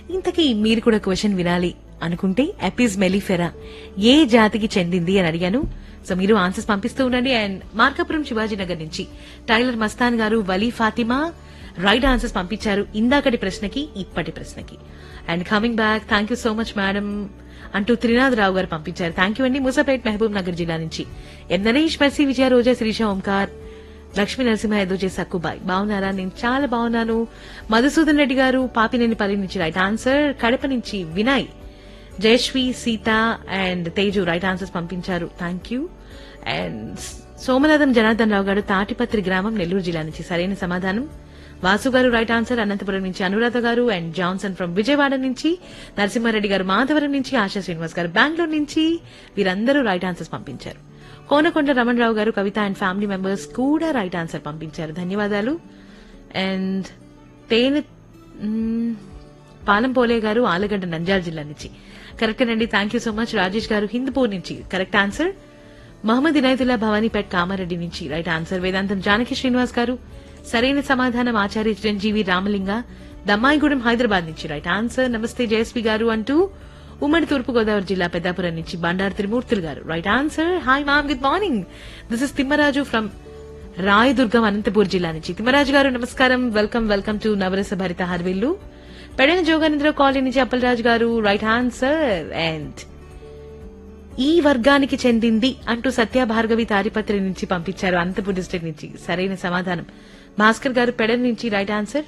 ఇంతకీ మీరు కూడా క్వశ్చన్ వినాలి అనుకుంటే ఎపిస్ మెలిఫెరా ఏ జాతికి చెందింది అని అడిగాను సో మీరు ఆన్సర్స్ పంపిస్తూ ఉండండి అండ్ మార్కాపురం శివాజీ నగర్ నుంచి టైలర్ మస్తాన్ గారు వలీ ఫాతిమా రైట్ ఆన్సర్స్ పంపించారు ఇందాకటి ప్రశ్నకి ఇప్పటి ప్రశ్నకి and coming back thank you so much madam అంటూ త్రినాథ్ రావు గారు పంపించారు థ్యాంక్ యూ అండి మూసాపేట్ మహబూబ్ నగర్ జిల్లా నుంచి ఎం నరేష్ మెర్సీ విజయ రోజా శిరీష ఓంకార్ లక్ష్మీ నరసింహ ఎదుజే సక్కుబాయ్ బాగున్నారా నేను చాలా బాగున్నాను మధుసూదన్ రెడ్డి గారు పాపినేనిపల్లి నుంచి రైట్ ఆన్సర్ కడప నుంచి Vinay Jayashree Sita and Teju right answers పంపించారు thank you and Somanatham Janardhan Rao garu Tadipatri గ్రామం నెల్లూరు జిల్లా నుంచి సరైన సమాధానం వాసు గారు రైట్ ఆన్సర్ అనంతపురం నుంచి అనురాధ గారు అండ్ జాన్సన్ ఫ్రం విజయవాడ నుంచి నరసింహారెడ్డి గారు మాధవరం నుంచి ఆశా శ్రీనివాస్ గారు బెంగళూరు నుంచి వీరందరూ రైట్ ఆన్సర్స్ పంపించారు కోనకొండ రమణరావు గారు కవిత అండ్ ఫ్యామిలీ మెంబర్స్ కూడా రైట్ ఆన్సర్ పంపించారు ధన్యవాదాలు అండ్ తేనె మ్మ్, పాలం పోలే గారు ఆలగడ్డ నంద్యాల జిల్లా నుంచి కరెక్ట్ అండి thank you so much Rajesh garu Hindupur నుంచి కరెక్ట్ ఆన్సర్ మహమ్మద్ ఇనాయతుల్లా భవానీపేట్ కామారెడ్డి నుంచి రైట్ ఆన్సర్ వేదాంతం జానకి శ్రీనివాస్ గారు సరైన సమాధానం ఆచార్య చిరంజీవి రామలింగ దమ్మాయిగూడెం హైదరాబాద్ నుంచి రైట్ ఆన్సర్ నమస్తే జయస్వి గారు అంటూ ఉమ్మడి తూర్పు గోదావరి జిల్లా పెద్దాపురం నుంచి Bandaru Trimurthulu garu right answer hi ma'am good morning this is Thimmaraju from Rayadurgam Anantapur జిల్లా నుంచి తిమ్మరాజు గారు నమస్కారం వెల్కమ్ వెల్కమ్ టు నవరస భరిత హర్విల్లు పెడన జోగానంద్ర కాలనీ నుంచి అప్పలరాజు గారు రైట్ ఆన్సర్ అండ్ ఈ వర్గానికి చెందింది అంటూ సత్య భార్గవి తాడిపత్రి నుంచి పంపించారు అనంతపూర్ డిస్ట్రిక్ట్ నుంచి సరైన సమాధానం భాస్కర్ గారు పెడన్ నుంచి రైట్ ఆన్సర్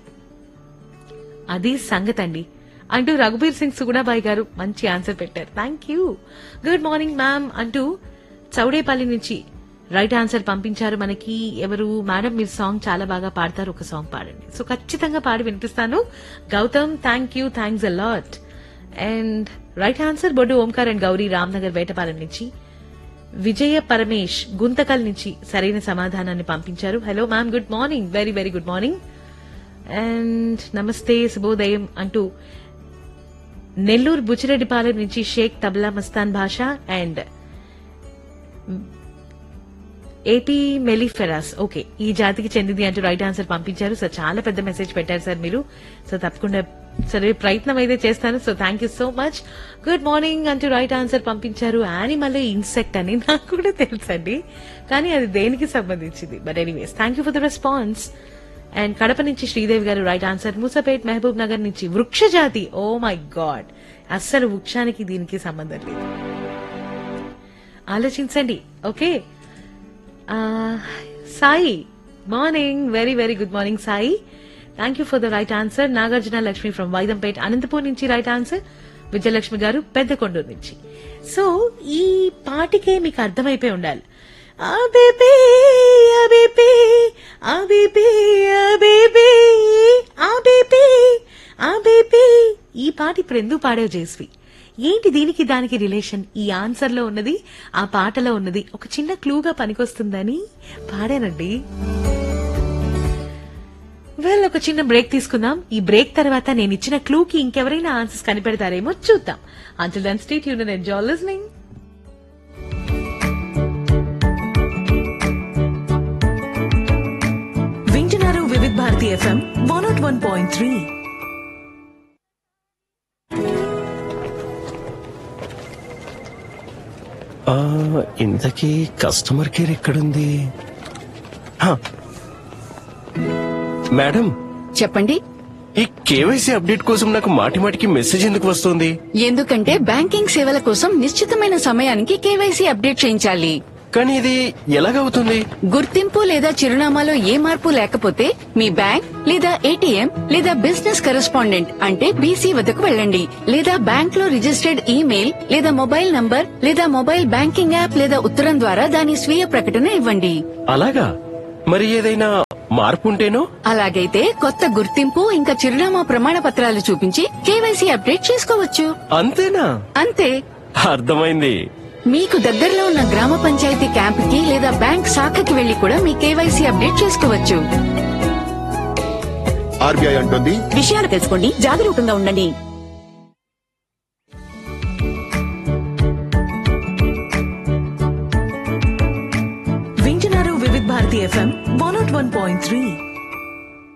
అది సంగతి అండి అంటూ రఘుబీర్ సింగ్ సుగుణాబాయి గారు మంచి ఆన్సర్ పెట్టారు thank you good morning ma'am అంటూ చౌడేపల్లి నుంచి రైట్ ఆన్సర్ పంపించారు మనకి ఎవరు మేడం మీరు సాంగ్ చాలా బాగా పాడతారు ఒక సాంగ్ పాడండి సో ఖచ్చితంగా పాడి వినిపిస్తాను Gautam thank you thanks a lot and right answer Boddu Omkar and Gauri Ramnagar Vetapalem నుంచి విజయ పరమేష్ గుంతకల్ నుంచి సరైన సమాధానాన్ని పంపించారు hello ma'am good morning very very good morning and నమస్తే శుభోదయం అంటూ నెల్లూరు బుచ్చిరెడ్డిపాలెం నుంచి షేక్ తబ్లా మస్తాన్ భాష అండ్ ఏపీ మెలిఫెరాస్ ఓకే ఈ జాతికి చెందింది అంటూ రైట్ ఆన్సర్ పంపించారు సో చాలా పెద్ద మెసేజ్ పెట్టారు సార్ మీరు సో తప్పకుండా సరే ప్రయత్నం అయితే చేస్తాను so thank you so much good morning అంటూ రైట్ ఆన్సర్ పంపించారు యానిమల్ ఇన్సెక్ట్ అని నాకు కూడా తెలుసండి కానీ అది దేనికి సంబంధించింది but anyways thank you for the response and Kadapa నుంచి Sridevi garu right answer Musapet Mahabubnagar నుంచి వృక్ష జాతి ఓ మై గాడ్ అస్సలు వృక్షానికి దీనికి సంబంధం లేదు ఆలోచించండి ఓకే ఆ, Sai morning very very good morning Sai thank you for the right answer Nagarjuna Lakshmi from Vaidampet Anantapur నుంచి రైట్ ఆన్సర్ విజయలక్ష్మి గారు పెద్ద కొండూరు నుంచి సో ఈ పాటికే మీకు అర్థమైపోయి ఉండాలి అబేబీ అబేబీ అబేబీ అబేబీ అబేబీ అబేబీ ఈ పాట ఇప్పుడు ఎందుకు పాడావు జేస్వి ఏంటి దీనికి దానికి రిలేషన్ ఈ ఆన్సర్ లో ఉన్నది ఆ పాటలో ఉన్నది ఒక చిన్న క్లూగా పనికొస్తుందని పాడానండి వెల్ ఒక చిన్న బ్రేక్ తీసుకుందాం ఈ బ్రేక్ తర్వాత నేను ఇచ్చిన క్లూకి ఇంకెవరైనా ఆన్సర్స్ కనిపెడతారేమో చూద్దాం అంటిల్ దన్ స్టేట్ యూన్ ఎంజాయ్ లిస్నింగ్ వింటున్నారు Vividh Bharati FM one nought one point three ఆ, ఇంతకీ కస్టమర్ కేర్ ఎక్కడుంది హా. మేడం చెప్పండి ఈ కేవైసీ అప్డేట్ కోసం నాకు మాటి మాటికి మెసేజ్ ఎందుకు వస్తుంది ఎందుకంటే బ్యాంకింగ్ సేవల కోసం నిశ్చితమైన సమయానికి కేవైసీ అప్డేట్ చేయించాలి కానీ ఇది ఎలాగవుతుంది గుర్తింపు లేదా చిరునామాలో ఏ మార్పు లేకపోతే మీ బ్యాంక్ లేదా ఏటీఎం లేదా బిజినెస్ కరెస్పాండెంట్ అంటే బీసీ వద్దకు వెళ్ళండి లేదా బ్యాంక్ లో రిజిస్టర్డ్ ఈమెయిల్ లేదా మొబైల్ నంబర్ లేదా మొబైల్ బ్యాంకింగ్ యాప్ లేదా ఉత్తరం ద్వారా దాని స్వీయ ప్రకటన ఇవ్వండి అలాగా మరి ఏదైనా మార్పు ఉంటేనో అలాగైతే కొత్త గుర్తింపు ఇంకా చిరునామా ప్రమాణ పత్రాలు చూపించి కేవైసీ అప్డేట్ చేసుకోవచ్చు అంతేనా అంతే అర్థమైంది మీకు దగ్గరలో ఉన్న గ్రామ పంచాయతీ క్యాంపుకి లేదా బ్యాంక్ శాఖకి వెళ్లి కూడా మీ కేవైసీ అప్డేట్ చేసుకోవచ్చు ఆర్బీఐ అంటుంది విషయాలు తెలుసుకోండి జాగరూకంగా ఉండండి వింటున్నారు Vividh Bharati FM one nought one point three